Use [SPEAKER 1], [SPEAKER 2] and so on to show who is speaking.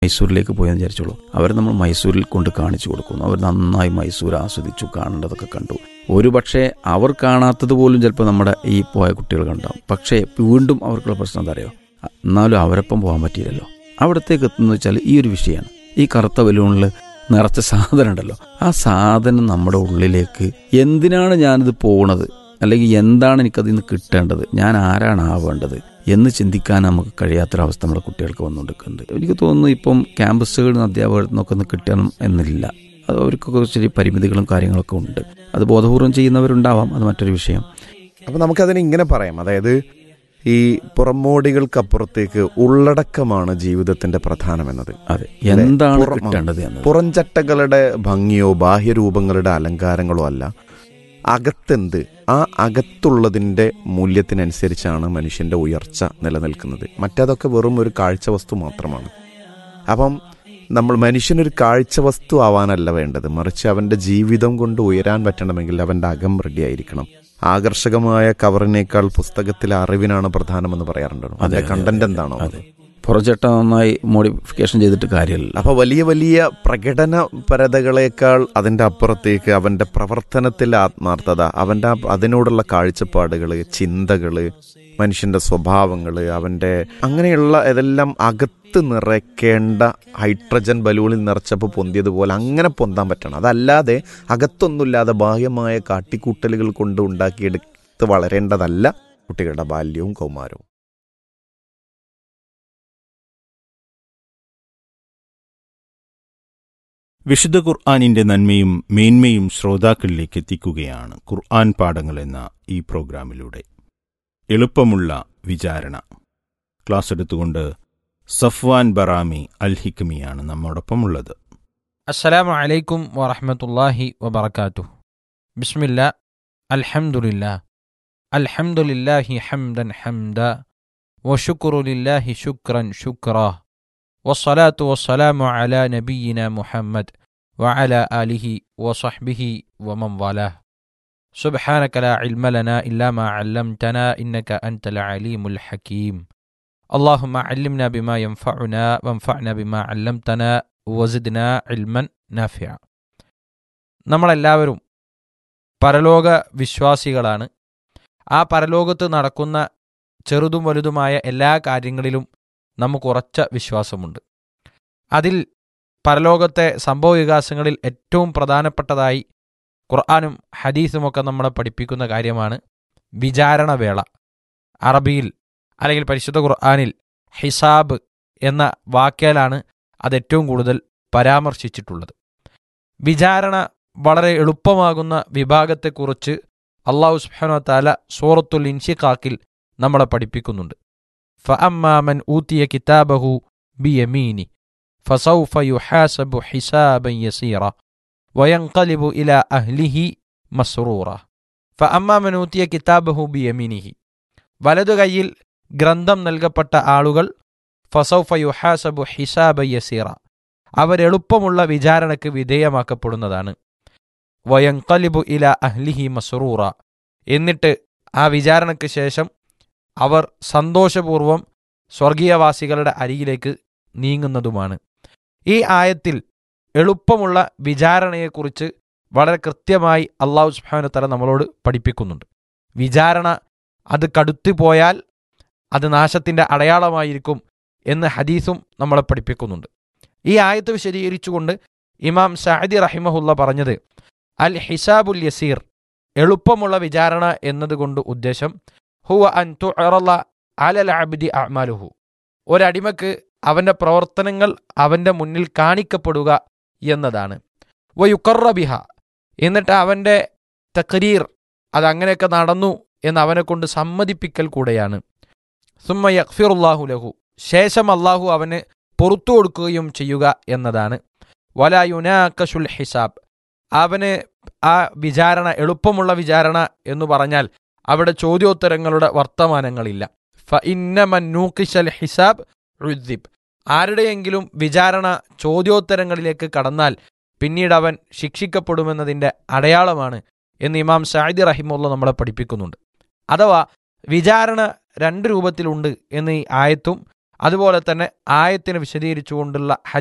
[SPEAKER 1] മൈസൂരിലേക്ക് പോയെന്ന് വിചാരിച്ചോളൂ അവർ നമ്മൾ മൈസൂരിൽ കൊണ്ട് കാണിച്ചു കൊടുക്കുന്നു അവർ നന്നായി മൈസൂർ ആസ്വദിച്ചു കാണേണ്ടതൊക്കെ കണ്ടു ഒരു പക്ഷേ അവർ കാണാത്തത് പോലും ചിലപ്പോൾ നമ്മുടെ ഈ പോയ കുട്ടികൾ കണ്ടാവും പക്ഷേ വീണ്ടും അവർക്കുള്ള പ്രശ്നം എന്താ അറിയോ എന്നാലും അവരൊപ്പം പോകാൻ പറ്റിയില്ലല്ലോ അവിടത്തേക്ക് എത്തുന്നത് വെച്ചാൽ ഈ ഒരു വിഷയമാണ് ഈ കറുത്ത ബലൂണിൽ നിറച്ച സാധനം ഉണ്ടല്ലോ ആ സാധനം നമ്മുടെ ഉള്ളിലേക്ക് എന്തിനാണ് ഞാനിത് പോണത് അല്ലെങ്കിൽ എന്താണ് എനിക്കതിൽ നിന്ന് കിട്ടേണ്ടത് ഞാൻ ആരാണ് ആവേണ്ടത് എന്ന് ചിന്തിക്കാൻ നമുക്ക് കഴിയാത്തൊരവസ്ഥ നമ്മുടെ കുട്ടികൾക്ക് വന്നുകൊണ്ടിരിക്കുന്നുണ്ട് എനിക്ക് തോന്നുന്നു ഇപ്പം ക്യാമ്പസുകളിൽ നിന്ന് അധ്യാപകരിൽ നിന്നൊക്കെ ഒന്ന് കിട്ടണം എന്നില്ല അത് അവർക്കൊക്കെ ചെറിയ പരിമിതികളും കാര്യങ്ങളൊക്കെ ഉണ്ട് അത് ബോധപൂർവം ചെയ്യുന്നവരുണ്ടാവാം അത് മറ്റൊരു വിഷയം
[SPEAKER 2] അപ്പൊ നമുക്കതിനെ ഇങ്ങനെ പറയാം അതായത് ഈ പുറമോടികൾക്കപ്പുറത്തേക്ക് ഉള്ളടക്കമാണ് ജീവിതത്തിന്റെ പ്രധാനമെന്നത്
[SPEAKER 1] അതെ എന്താണ്
[SPEAKER 2] പുറം-
[SPEAKER 1] കിട്ടേണ്ടത് എന്നത്
[SPEAKER 2] പുറംചട്ടകളുടെ ഭംഗിയോ ബാഹ്യരൂപങ്ങളുടെ അലങ്കാരങ്ങളോ അല്ല അകത്തെന്ത് ആ അകത്തുള്ളതിന്റെ മൂല്യത്തിനനുസരിച്ചാണ് മനുഷ്യന്റെ ഉയർച്ച നിലനിൽക്കുന്നത് മറ്റതൊക്കെ വെറും ഒരു കാഴ്ച വസ്തു മാത്രമാണ് അപ്പം നമ്മൾ മനുഷ്യനൊരു കാഴ്ച വസ്തു ആവാനല്ല വേണ്ടത് മറിച്ച് അവന്റെ ജീവിതം കൊണ്ട് ഉയരാൻ പറ്റണമെങ്കിൽ അവന്റെ അകം റെഡി ആയിരിക്കണം ആകർഷകമായ കവറിനേക്കാൾ പുസ്തകത്തിലെ അറിവിനാണ് പ്രധാനമെന്ന് പറയാറുണ്ടോ
[SPEAKER 1] അതെ,
[SPEAKER 2] അതിന്റെ
[SPEAKER 1] അതെ,
[SPEAKER 2] കണ്ടന്റ്
[SPEAKER 1] അതെ.
[SPEAKER 2] എന്താണോ
[SPEAKER 1] അതെ പുറചട്ട നന്നായി മോഡിഫിക്കേഷൻ ചെയ്തിട്ട് കാര്യമില്ല
[SPEAKER 2] അപ്പൊ വലിയ വലിയ പ്രകടന പരതകളേക്കാൾ അതിന്റെ അപ്പുറത്തേക്ക് അവന്റെ പ്രവർത്തനത്തിലെ ആത്മാർത്ഥത അവന്റെ ആ- അതിനോടുള്ള കാഴ്ചപ്പാടുകള് ചിന്തകള് മനുഷ്യന്റെ സ്വഭാവങ്ങള് അവന്റെ അങ്ങനെയുള്ള ഇതെല്ലാം അകത്ത് നിറയ്ക്കേണ്ട ഹൈഡ്രജൻ ബലൂണിൽ നിറച്ചപ്പോൾ പൊന്തിയതുപോലെ അങ്ങനെ പൊന്താൻ പറ്റണം അതല്ലാതെ അകത്തൊന്നുമില്ലാതെ ബാഹ്യമായ കാട്ടിക്കൂട്ടലുകൾ കൊണ്ട് ഉണ്ടാക്കിയെടുത്ത് വളരേണ്ടതല്ല കുട്ടികളുടെ ബാല്യവും കൗമാരവും
[SPEAKER 3] വിശുദ്ധ ഖുർആാനിന്റെ നന്മയും മേന്മയും ശ്രോതാക്കളിലേക്ക് എത്തിക്കുകയാണ് ഖുർആൻ പാഠങ്ങൾ എന്ന ഈ പ്രോഗ്രാമിലൂടെ എളുപ്പമുള്ള വിചാരണ ക്ലാസ് എടുത്തുകൊണ്ട് സഫ്വാൻ ബറാമി അൽ ഹിക്മിയാണ് നമ്മോടൊപ്പം ഉള്ളത്
[SPEAKER 4] السلام عليكم ورحمة الله وبركاته بسم الله الحمد لله الحمد لله حمدا حمدا وشكر لله شكرا شكرا والصلاة والسلام على نبينا محمد وعلى آله وصحبه ومن والاه سبحانك لا علم لنا إلا ما علمتنا إنك أنت العليم الحكيم اللهم علمنا بما ينفعنا وانفعنا بما علمتنا വസിദ്ന ഇൽമൻ നാഫിയ നമ്മളെല്ലാവരും പരലോക വിശ്വാസികളാണ് ആ പരലോകത്ത് നടക്കുന്ന ചെറുതും വലുതുമായ എല്ലാ കാര്യങ്ങളിലും നമുക്ക് ഉറച്ച വിശ്വാസമുണ്ട് അതിൽ പരലോകത്തെ സംഭവ വികാസങ്ങളിൽ ഏറ്റവും പ്രധാനപ്പെട്ടതായി ഖുർആാനും ഹദീസുമൊക്കെ നമ്മളെ പഠിപ്പിക്കുന്ന കാര്യമാണ് വിചാരണവേള അറബിയിൽ അല്ലെങ്കിൽ പരിശുദ്ധ ഖുർആാനിൽ ഹിസാബ് എന്ന വാക്യാലാണ് അത് ഏറ്റവും കൂടുതൽ പരാമർശിച്ചിട്ടുള്ളത് വിചാരണ വളരെ എളുപ്പമാകുന്ന വിഭാഗത്തെക്കുറിച്ച് അള്ളാഹു സുബ്ഹാനഹു താല സൂറത്തുൽ ഇൻഷിഖാക്കിൽ നമ്മളെ പഠിപ്പിക്കുന്നുണ്ട് ഫഅമ്മാമൻ ഊത്തിയ കിതാബഹു ബിയമീനി ഫസൗഫ യുഹാസബു ഹിസാബൻ യസീറ വയൻഖലിബു ഇല അഹ്ലിഹി മസ്റൂറ ഫഅമ്മാമൻ ഊത്തിയ കിതാബഹു ബിയമീനിഹി വലതു കൈയിൽ ഗ്രന്ഥം നൽകപ്പെട്ട ആളുകൾ ഫസൗഫ യുഹാസബു ഹിസാബ യസീറ അവരെളുപ്പമുള്ള വിചാരണയ്ക്ക് വിധേയമാക്കപ്പെടുന്നതാണ് വയങ്കലിബു ഇല അഹ്ലിഹി മസ്റൂറ എന്നിട്ട് ആ വിചാരണയ്ക്ക് ശേഷം അവർ സന്തോഷപൂർവം സ്വർഗീയവാസികളുടെ അരികിലേക്ക് നീങ്ങുന്നതുമാണ് ഈ ആയത്തിൽ എളുപ്പമുള്ള വിചാരണയെക്കുറിച്ച് വളരെ കൃത്യമായി അള്ളാഹു സുബ്ഹാനഹു തല നമ്മളോട് പഠിപ്പിക്കുന്നുണ്ട് വിചാരണ അത് കടുത്തു പോയാൽ അത് നാശത്തിന്റെ അടയാളമായിരിക്കും എന്ന് ഹദീസും നമ്മളെ പഠിപ്പിക്കുന്നുണ്ട് ഈ ആയത്ത് വിശദീകരിച്ചുകൊണ്ട് ഇമാം സഅദി റഹിമഹുല്ല പറഞ്ഞത് അൽ ഹിസാബുൽ യസീർ എളുപ്പമുള്ള വിചാരണ എന്നതുകൊണ്ട് ഉദ്ദേശം ഹുവ അൻ തുഅറള അലൽ അബ്ദി അഅ്മാലുഹു ഒരടിമക്ക് അവന്റെ പ്രവർത്തനങ്ങൾ അവന്റെ മുന്നിൽ കാണിക്കപ്പെടുക എന്നതാണ് വയുക്കറ ബിഹ എന്നിട്ട് അവന്റെ തക്രീർ അതങ്ങനെയൊക്കെ നടന്നു എന്ന് അവനെ കൊണ്ട് സമ്മതിപ്പിക്കൽ കൂടെയാണ് സുമ്മ യക്ഫിറുല്ലാഹു ലഹു ശേഷം അള്ളാഹു അവന് പുറത്തു കൊടുക്കുകയും ചെയ്യുക എന്നതാണ് വല യുനാക്കഷുൽ ഹിസാബ് അവന് ആ വിചാരണ എളുപ്പമുള്ള വിചാരണ എന്ന് പറഞ്ഞാൽ അവിടെ ചോദ്യോത്തരങ്ങളുടെ വർത്തമാനങ്ങളില്ല ഫ ഇന്നമൻ നൂക്കിഷൽ ഹിസാബ് റുദ്ദിബ് ആരുടെയെങ്കിലും വിചാരണ ചോദ്യോത്തരങ്ങളിലേക്ക് കടന്നാൽ പിന്നീട് അവൻ ശിക്ഷിക്കപ്പെടുമെന്നതിൻ്റെ അടയാളമാണ് എന്ന് ഇമാം സായിദി റഹിമുള്ള നമ്മളെ പഠിപ്പിക്കുന്നുണ്ട് അഥവാ വിചാരണ രണ്ട് രൂപത്തിലുണ്ട് എന്ന് ഈ ആയത്തും അതുപോലെ തന്നെ ആയത്തിന് വിശദീകരിച്ചുകൊണ്ടുള്ള